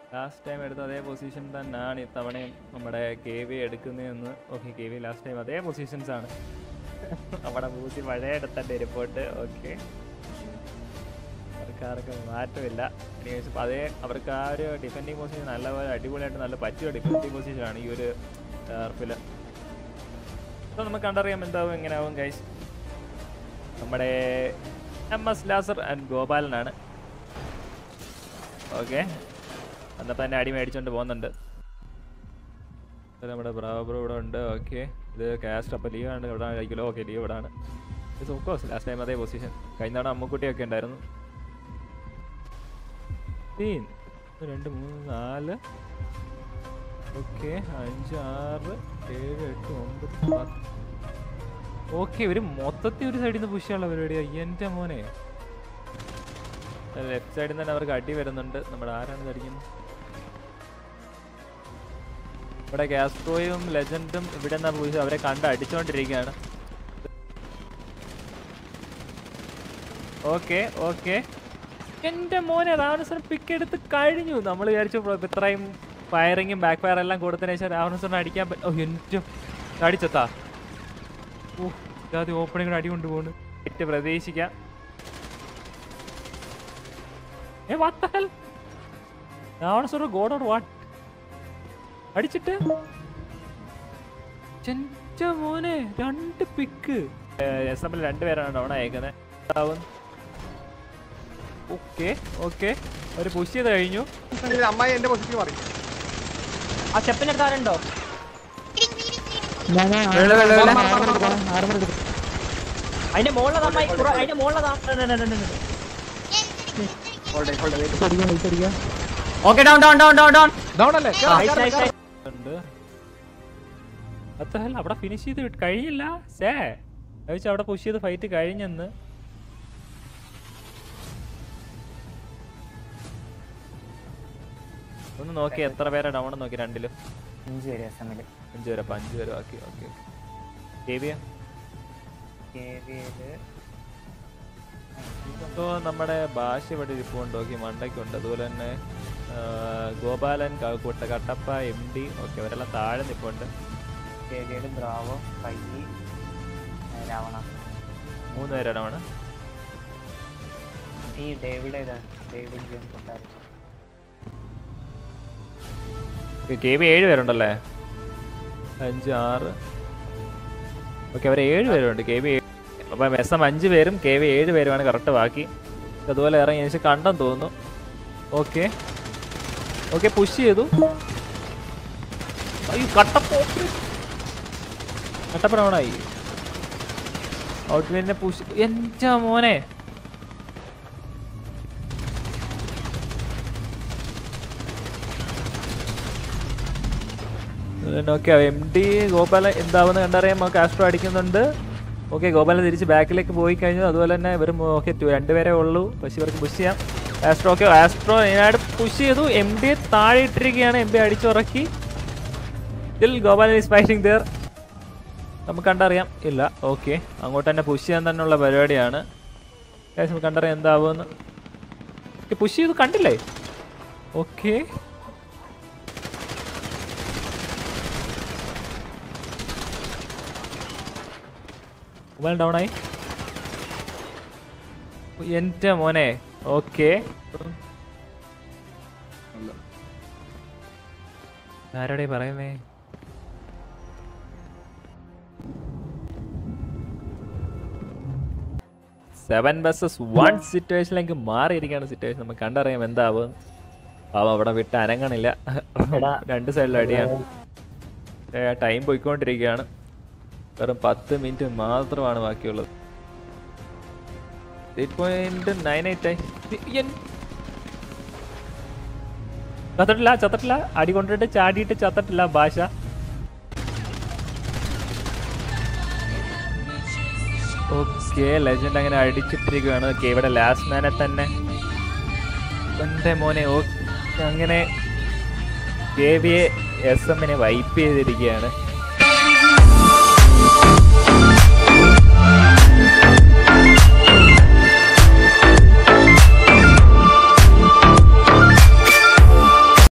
Last time എടുത്ത അതേ position തന്നെയാണ് ഇത്തവണയും നമ്മുടെ കെ വി എടുക്കുന്നതെന്ന് okay K V last time അതേ പൊസിഷൻസ് ആണ് നമ്മുടെ മൂസി പഴയ എടുത്തൻ്റെ റിപ്പോർട്ട് ഓക്കെ അവർക്കാർക്ക് മാറ്റമില്ല എനിവേസ് അതേ അവർക്ക് ആ ഒരു ഡിഫെൻഡിങ് പൊസിഷൻ നല്ലപോലെ അടിപൊളിയായിട്ട് നല്ല പറ്റിയ ഡിഫെൻഡിങ് പൊസിഷനാണ് ഈ ഒരു ടർഫിൽ അപ്പോൾ നമുക്ക് കണ്ടറിയാം എന്താവും എങ്ങനെയാവും ഗൈസ് നമ്മുടെ എം എസ് ലാസർ ആൻഡ് ഗോപാലനാണ് ഓക്കെ എന്നപ്പോൾ തന്നെ അടി മേടിച്ചുകൊണ്ട് പോകുന്നുണ്ട് ഇത് നമ്മുടെ ബ്രാബ്രോ ഇവിടെ ഉണ്ട് ഓക്കെ ഇത് കാസ്റ്റ് അപ്പോൾ ലീവ് ആണ് ഇവിടെ കഴിക്കലോ ഓക്കെ ലീവ് ഇവിടെ ആണ് ഇത് ഓഫ്കോഴ്സ് ലാസ്റ്റ് ടൈം അതേ പൊസിഷൻ കഴിഞ്ഞ തവണ അമ്മുക്കുട്ടിയൊക്കെ ഉണ്ടായിരുന്നു തീൻ ഒന്ന് രണ്ട് മൂന്ന് നാല് ഓക്കെ അഞ്ച് ആറ് ഏഴ് എട്ട് ഒമ്പത് പത്ത് ഓക്കെ ഒരു മൊത്തത്തിൽ ഒരു സൈഡിൽ നിന്ന് പുഷ് ചെയ്യാനുള്ള പരിപാടിയാണ് എൻ്റെ മോനെ ലെഫ്റ്റ് സൈഡിൽ നിന്ന് തന്നെ അവർക്ക് അടി വരുന്നുണ്ട് നമ്മുടെ ആരാണ് അടിക്കുന്നത് ഇവിടെ ഗ്യാസ്ട്രോയും ലെജൻഡും ഇവിടെ നിന്നാ പോയി അവരെ കണ്ട് അടിച്ചുകൊണ്ടിരിക്കുകയാണ് ഓക്കെ ഓക്കെ എൻ്റെ മോനെ രാവണസർ പിക്ക് എടുത്ത് കഴിഞ്ഞു നമ്മൾ വിചാരിച്ചു ഇപ്പൊ ഇത്രയും ഫയറിങ്ങും ബാക്ക് ഫയർ എല്ലാം കൊടുത്തതിന് ശേഷം രാവണസറിനെ അടിക്കാൻ പറ്റും ഓ എൻ്റെ അടിച്ചെത്താ ഓ ഇതാദ്യം ഓപ്പണിങ്ങിന് അടി കൊണ്ടുപോകുന്നു ഏറ്റ പ്രതീക്ഷിക്കാം ഏ വാട്ട് ദ ഹെൽ രാവണസർ ഗോഡ് ഓർ വാട്ട് അടിച്ചിട്ട് ചെഞ്ച മോനെ രണ്ട് പിക്ക് എസ് എമ്മിൽ രണ്ടുപേരാണ് ഡൗൺ അയക്കുന്നത് ഓക്കെ ഓക്കെ ഒരു പുഷ് ചെയ്ത് കഴിഞ്ഞു ഇത് അമ്മായി എന്റെ പൊസിഷൻ മാറി ആ സ്റ്റെപ്പിനടുത്ത് ആരുണ്ടോ അതിന്റെ മുകളിലതാ അമ്മായി കുറ- അതിന്റെ മുകളിലതാ okay down down down down down down അല്ലേ Nice, nice, nice. ഉണ്ട് അത്തഹൽ അവിടെ ഫിനിഷ് ചെയ്ത് വിട്ട് കഴിഞ്ഞില്ല സേ ചോദിച്ചാൽ അവിടെ പുഷ് ചെയ്ത് ഫൈറ്റ് കഴിഞ്ഞെന്ന് ഒന്ന് നോക്കി എത്ര പേരെ ഡൗൺ നോക്കി രണ്ടിലും അഞ്ച് പേര് എസ് എമ്മില് അഞ്ചു പേരെ അപ്പൊ അഞ്ചു പേരെ ആക്കി ഓക്കെ ദേവിയ ഇപ്പോൾ നമ്മുടെ ഭാഷ ഇവിടെ ഇരിപ്പുണ്ട് ഓക്കെ മണ്ടയ്ക്കുണ്ട് അതുപോലെ തന്നെ ആ, ഗോപാലൻ ക- കുട്ട കട്ടപ്പ എം ഡി ഓക്കെ അവരെല്ലാം താഴെ നിൽപ്പുണ്ട് കേവിയുടെ ബ്രാവോ കൈ രാവണ മൂന്ന് പേരാണ് ഈ ഡേവിഡ് ഏതാ ഡേവിഡ് ജെയിംസ് ഉണ്ടായിരുന്നു കെ വി ഏഴ് പേരുണ്ടല്ലേ അഞ്ച് ആറ് ഓക്കെ അവർ ഏഴ് പേരുണ്ട് കെ വി അപ്പം എസ് എം അഞ്ച് പേരും കെ വി ഏഴ് പേരുമാണ് കറക്റ്റ് ബാക്കി അതുപോലെ ഇറങ്ങി എനിക്ക് കണ്ടെന്ന് തോന്നുന്നു ഓക്കെ ഓക്കെ പുഷ് ചെയ്തു അയ്യോ കട്ടപ്പ കട്ടപ്പനോണായി ഔട്ട്ലൈനെ പുഷ് എൻ്റെ മോനെ ഓക്കെ എം ഡി ഗോപാലൻ എന്താവുന്ന കണ്ടറിയാം നമുക്ക് ആസ്ട്രോ അടിക്കുന്നുണ്ട് ഓക്കെ ഗോപാലൻ തിരിച്ച് ബാക്കിലേക്ക് പോയി കഴിഞ്ഞു അതുപോലെ തന്നെ ഇവർ ഓക്കെ രണ്ടുപേരേ ഉള്ളൂ പക്ഷെ ഇവർക്ക് പുഷ് ചെയ്യാം ആസ്ട്രോ ഓക്കെ ആസ്ട്രോ ഇതിനായിട്ട് പുഷ് ചെയ്തു എം ഡി താഴെ ഇട്ടിരിക്കുകയാണ് എം ഡി അടിച്ചുറക്കി ഇതിൽ ഗോപാലൻ ഈസ് ഫൈറ്റിംഗ് ദർ നമുക്ക് കണ്ടറിയാം ഇല്ല ഓക്കെ അങ്ങോട്ട് തന്നെ പുഷ് ചെയ്യാൻ തന്നെയുള്ള പരിപാടിയാണ് Guys, നമുക്ക് കണ്ടറിയാം എന്താവുമെന്ന് പുഷ് ചെയ്തു കണ്ടില്ലേ ഓക്കെ മൊബൈൽ ഡൗൺ ആയി എൻ്റെ മോനെ ഓക്കെ ആരോടെ പറയുന്നേ സെവൻ ബസ്സസ് വൺ സിറ്റുവേഷനിലേക്ക് മാറിയിരിക്കുകയാണ് സിറ്റുവേഷൻ നമുക്ക് കണ്ടറിയാം എന്താവും പാവം അവിടെ വിട്ട് അനങ്ങണില്ല രണ്ട് സൈഡിലും അടിയാണ് ടൈം പോയിക്കൊണ്ടിരിക്കുകയാണ് വെറും പത്ത് മിനിറ്റ് മാത്രമാണ് ബാക്കിയുള്ളത് എയ്റ്റ് പോയിന്റ് നയൻ എയ്റ്റ് ആയി ചത്തട്ടില്ല ചത്തട്ടില്ല അടി കൊണ്ടിട്ട് ചാടിയിട്ട് ചത്തട്ടില്ല ഭാഷ ഓക്കെ ലെജൻഡ് അങ്ങനെ അടിച്ചിട്ടിരിക്കുകയാണ് ഓക്കെ ഇവിടെ ലാസ്റ്റ് മാനെ തന്നെ എൻ്റെ മോനെ ഓക്കെ അങ്ങനെ കെ വി എസ് എമ്മിനെ വൈപ്പ് ചെയ്തിരിക്കുകയാണ്